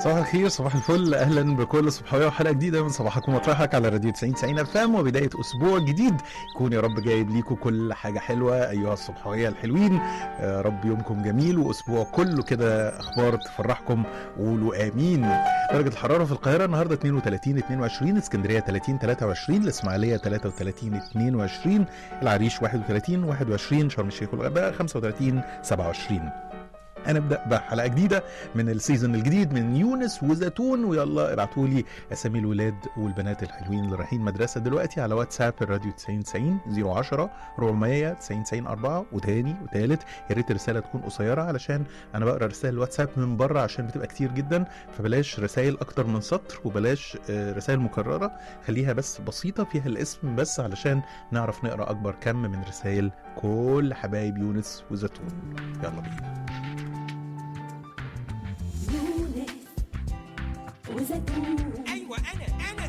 صباح الخير صباح الفل اهلا بكل صبحويه وحلقه جديده من صباحكم ومطرحك على راديو 90 90 اف ام وبدايه اسبوع جديد يكون يا رب جايب ليكم كل حاجه حلوه ايها الصبحويه الحلوين يا رب يومكم جميل واسبوع كله كده اخبار تفرحكم قولوا امين درجه الحراره في القاهره النهارده 32 22 اسكندريه 30 23 الاسماعيليه 33 22 العريش 31 21 شرم الشيخ والغردقه 35 27 هنبدا بحلقه جديده من السيزون الجديد من يونس وزيتون ويلا ابعتوا لي اسامي الولاد والبنات الحلوين اللي رايحين مدرسه دلوقتي على واتساب الراديو 90 90 010 400 90 90 4 وتاني وتالت يا ريت الرساله تكون قصيره علشان انا بقرا رسائل الواتساب من بره عشان بتبقى كتير جدا فبلاش رسائل اكتر من سطر وبلاش آه، رسائل مكرره خليها بس بسيطه فيها الاسم بس علشان نعرف نقرا اكبر كم من رسائل كل حبايب يونس وزيتون يلا بينا يونس وزيتون ايوه انا